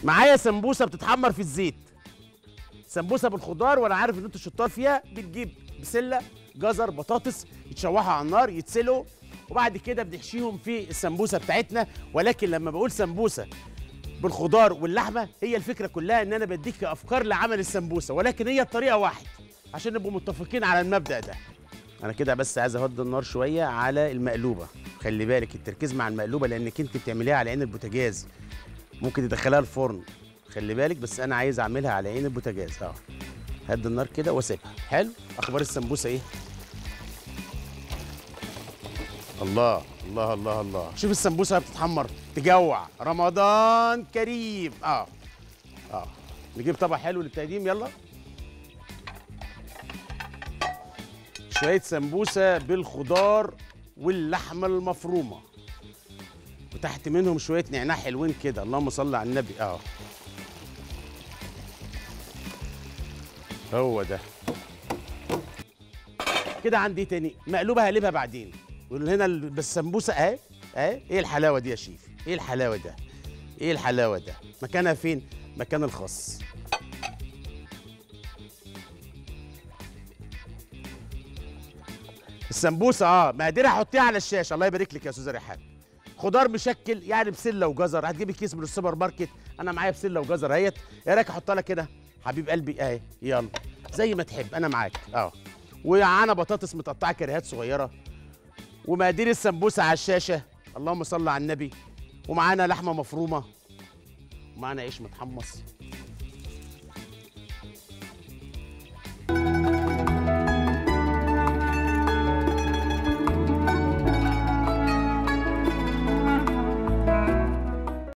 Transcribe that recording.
معايا سمبوسه بتتحمر في الزيت سمبوسه بالخضار وانا عارف ان انتوا شطار فيها بتجيب بسله جزر بطاطس يتشوحوا على النار يتسلقوا وبعد كده بنحشيهم في السمبوسه بتاعتنا ولكن لما بقول سمبوسه بالخضار واللحمه هي الفكره كلها ان انا بديك افكار لعمل السمبوسه ولكن هي الطريقه واحد عشان نبقوا متفقين على المبدا ده انا كده بس عايز اهدي النار شويه على المقلوبه خلي بالك التركيز مع المقلوبه لانك انت بتعمليها على عين البوتاجاز ممكن تدخلها الفرن خلي بالك بس انا عايز اعملها على عين البوتاجاز اه هدي النار كده واسيبها حلو اخبار السمبوسه ايه الله الله الله الله شوف السمبوسه بتتحمر تجوع رمضان كريم اه اه نجيب طبق حلو للتقديم يلا شويه سمبوسه بالخضار واللحمه المفرومه وتحت منهم شويه نعناع حلوين كده اللهم صل على النبي اه هو ده كده عندي إيه تاني مقلوبه هقلبها بعدين هنا ال- بس سمبوسه اهي اهي ايه الحلاوه دي يا شيف ايه الحلاوه ده ايه الحلاوه ده مكانها فين مكان الخاص السمبوسه اه مقاديرها حطيها على الشاشه الله يبارك لك يا استاذه ريحان خضار مشكل يعني بسله وجزر هتجيبي كيس من السوبر ماركت انا معايا بسله وجزر اهيت ايه رايك احطها لك كده حبيب قلبي اهي يلا زي ما تحب انا معاك اه ومعانا بطاطس متقطعه كريهات صغيره ومقادير السمبوسه على الشاشه اللهم صل على النبي ومعانا لحمه مفرومه ومعانا عيش متحمص